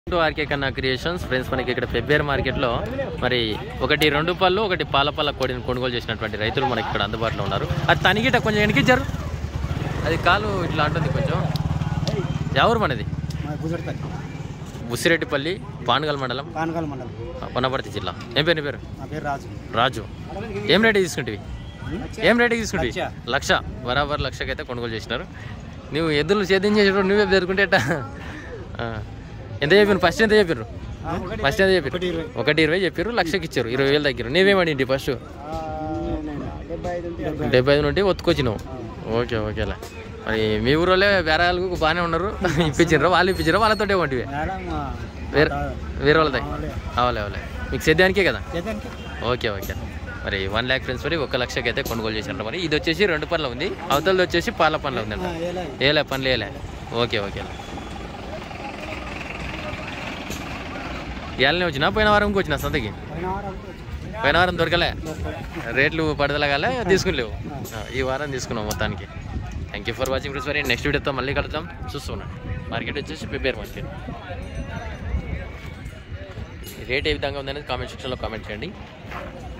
To RK Kanna creations friends మనకి ఇక్కడ ఫెబ్రవరి మార్కెట్లో మరి ఒకటి రెండు పళ్ళు ఒకటి పాల పళ్ళ కోడిని కొనుగోలు చేసినటువంటి రైతులు మనకి ఇక్కడ అందుబాటులో ఉన్నారు అది తనిగిట కొంచెం వెనకిచ్చారు అది కాలు ఇట్లా అంటుంది కొంచెం ఎవరు మనది మా గుజరాత్ బుసిరెడ్డిపల్లి పానగల్ మండలం కానకాల మండలం వనపర్తి జిల్లా ఏం పేరు నీ పేరు నా పేరు రాజు రాజు ఏం రేటు తీసుకుంటివి ఏం రేటుకి తీసుకుంటివి లక్ష. లక్ష బరాబర్ లక్షకైతే కొనుగోలు చేసినారు నువ్వు ఎద్దులు సేద్యం చేసేటప్పుడు నువ్వే జరుపుకుంటే ఎట్టా? ఆ. ఎంత చెప్పారు ఫస్ట్ ఎంత చెప్పారు ఫస్ట్ ఎంత చెప్పారు ఒకటి ఇరవై ఒకటి ఇరవై చెప్పారు లక్షకి ఇచ్చారు ఇరవై వేలు దగ్గర నీవేమడింటి ఫస్ట్ డెబ్బై ఐదు ఉంటే డెబ్బై ఐదు నుండి ఒత్తుకొచ్చినావు ఓకే ఓకేలే మరి మీ ఊరోళ్ళే వేరే వాళ్ళకు బాగానే ఉన్నారు ఇప్పించారు వాళ్ళు ఇప్పించారు వాళ్ళతోటే వంటివి మేడం వేరే వేరే వాళ్ళది అవలే అవలే మీకు సేద్యానికే కదా చేద్దానికి ఓకే ఓకే మరి వన్ ల్యాక్ ఫ్రెండ్స్ మరి ఒక లక్షకి అయితే కొనుగోలు చేశారు మరి ఇది వచ్చేసి రెండు పనులు ఉంది అవతలది వచ్చేసి పాల పనులు ఉందంట ఏలే పనులు ఏలే ఓకే ఓకే ఏళ్ళనే వచ్చినా పోయిన వారంకి వచ్చిన సంతకి పోయిన వారం దొరకలే రేట్లు పడదలగాలే తీసుకునిలేవు ఆ, ఈ వారం తీసుకున్నాం మొత్తానికి thank you for watching friends మరి నెక్స్ట్ వీడియోతో మళ్ళీ కలుద్దాం చూస్తున్నాను మార్కెట్ వచ్చేసి ప్రిపేర్ మార్కెట్ రేట్ ఏ విధంగా ఉందనేది కామెంట్ సెక్షన్లో కామెంట్ చేయండి